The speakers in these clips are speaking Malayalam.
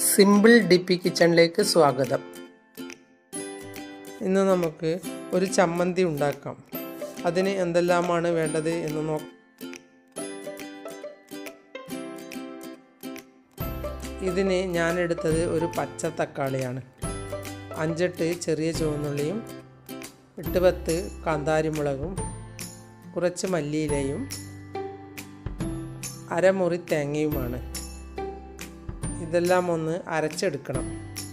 സിമ്പിൾ ഡി പി കിച്ചണിലേക്ക് സ്വാഗതം ഇന്ന് നമുക്ക് ഒരു ചമ്മന്തി ഉണ്ടാക്കാം അതിന് എന്തെല്ലാമാണ് വേണ്ടത് എന്ന് നോക്കാം ഇതിന് ഞാൻ എടുത്തത് ഒരു പച്ച തക്കാളിയാണ് അഞ്ചെട്ട് ചെറിയ ചുവന്നുള്ളിയും എട്ട് പത്ത് കാന്താരിമുളകും കുറച്ച് മല്ലിയിലയും അരമുറി തേങ്ങയുമാണ് ഇതെല്ലാം ഒന്ന് അരച്ചെടുക്കണം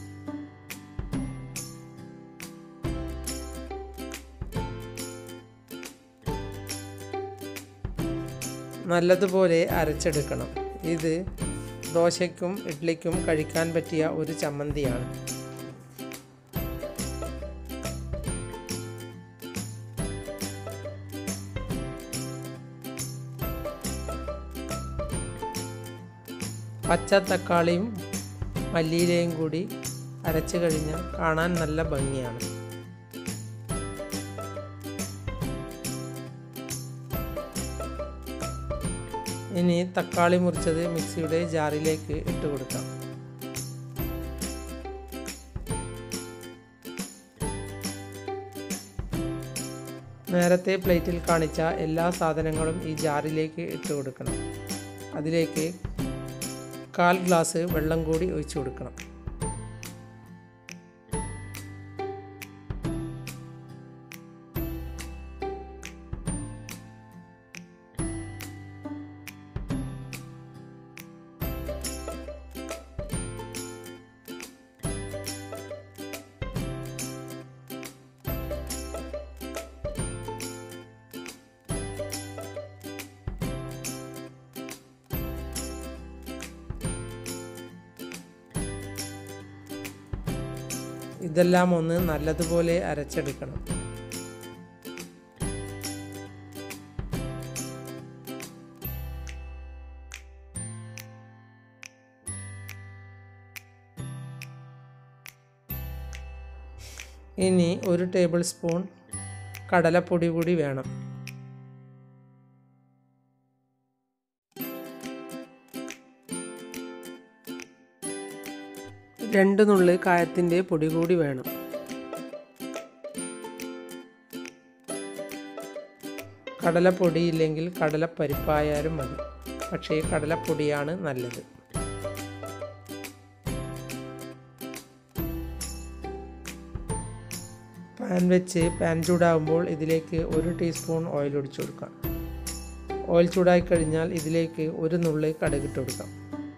നല്ലതുപോലെ അരച്ചെടുക്കണം ഇത് ദോശയ്ക്കും ഇഡ്ലിക്കും കഴിക്കാൻ പറ്റിയ ഒരു ചമ്മന്തിയാണ് പച്ച തക്കാളിയും മല്ലിയിലയും കൂടി അരച്ച് കഴിഞ്ഞാൽ കാണാൻ നല്ല ഭംഗിയാണ് ഇനി തക്കാളി മുറിച്ചത് മിക്സിയുടെ ജാറിലേക്ക് ഇട്ട് കൊടുക്കാം നേരത്തെ പ്ലേറ്റിൽ കാണിച്ച എല്ലാ സാധനങ്ങളും ഈ ജാറിലേക്ക് ഇട്ട് കൊടുക്കണം അതിലേക്ക് കാൽ ഗ്ലാസ് വെള്ളം കൂടി ഒഴിച്ചു കൊടുക്കണം ഇതെല്ലാം ഒന്ന് നല്ലതുപോലെ അരച്ചെടുക്കണം ഇനി ഒരു ടേബിൾ സ്പൂൺ കടലപ്പൊടി കൂടി വേണം രണ്ട് നുള്ളി കായത്തിൻ്റെ പൊടി കൂടി വേണം കടലപ്പൊടി ഇല്ലെങ്കിൽ കടലപ്പരിപ്പായാലും മതി പക്ഷേ കടലപ്പൊടിയാണ് നല്ലത് പാൻ വെച്ച് പാൻ ചൂടാകുമ്പോൾ ഇതിലേക്ക് ഒരു ടീസ്പൂൺ ഓയിൽ ഒഴിച്ചു കൊടുക്കാം ഓയിൽ ചൂടായി കഴിഞ്ഞാൽ ഇതിലേക്ക് ഒരു നുള്ളി കടുകിട്ട് കൊടുക്കാം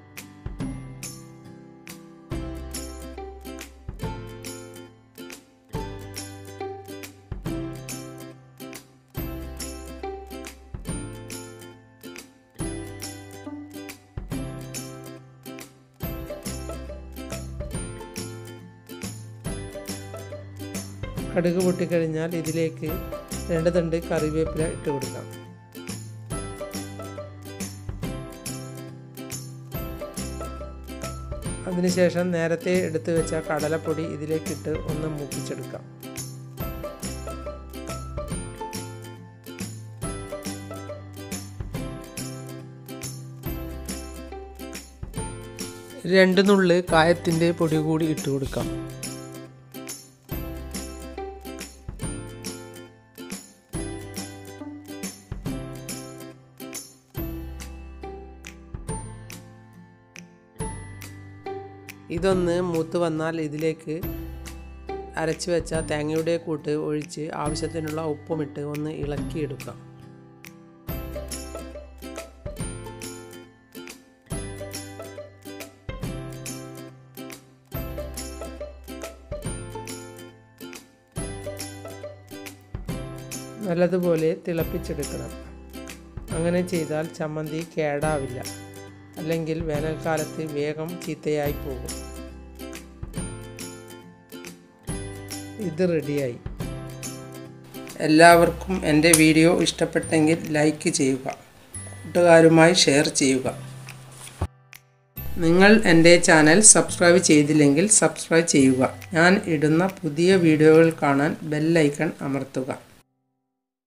കടുക് പൊട്ടിക്കഴിഞ്ഞാൽ ഇതിലേക്ക് രണ്ട് തണ്ട് കറിവേപ്പില ഇട്ട് കൊടുക്കാം അതിനുശേഷം നേരത്തെ എടുത്തു വെച്ച കടലപ്പൊടി ഇതിലേക്കിട്ട് ഒന്ന് മൂപ്പിച്ചെടുക്കാം രണ്ട് നുള്ളി കായത്തിൻ്റെ പൊടി കൂടി ഇട്ട് കൊടുക്കാം ഇതൊന്ന് മൂത്ത് വന്നാൽ ഇതിലേക്ക് അരച്ച് വെച്ച തേങ്ങയുടെ കൂട്ട് ഒഴിച്ച് ആവശ്യത്തിനുള്ള ഉപ്പുമിട്ട് ഒന്ന് ഇളക്കിയെടുക്കാം നല്ലതുപോലെ തിളപ്പിച്ചെടുക്കണം അങ്ങനെ ചെയ്താൽ ചമ്മന്തി കേടാവില്ല അല്ലെങ്കിൽ വേനൽക്കാലത്ത് വേഗം ചീത്തയായി പോകും ഇത് റെഡിയായി എല്ലാവർക്കും എൻ്റെ വീഡിയോ ഇഷ്ടപ്പെട്ടെങ്കിൽ ലൈക്ക് ചെയ്യുക കൂട്ടുകാരുമായി ഷെയർ ചെയ്യുക നിങ്ങൾ എൻ്റെ ചാനൽ സബ്സ്ക്രൈബ് ചെയ്തില്ലെങ്കിൽ സബ്സ്ക്രൈബ് ചെയ്യുക ഞാൻ ഇടുന്ന പുതിയ വീഡിയോകൾ കാണാൻ ബെല്ലൈക്കൺ അമർത്തുക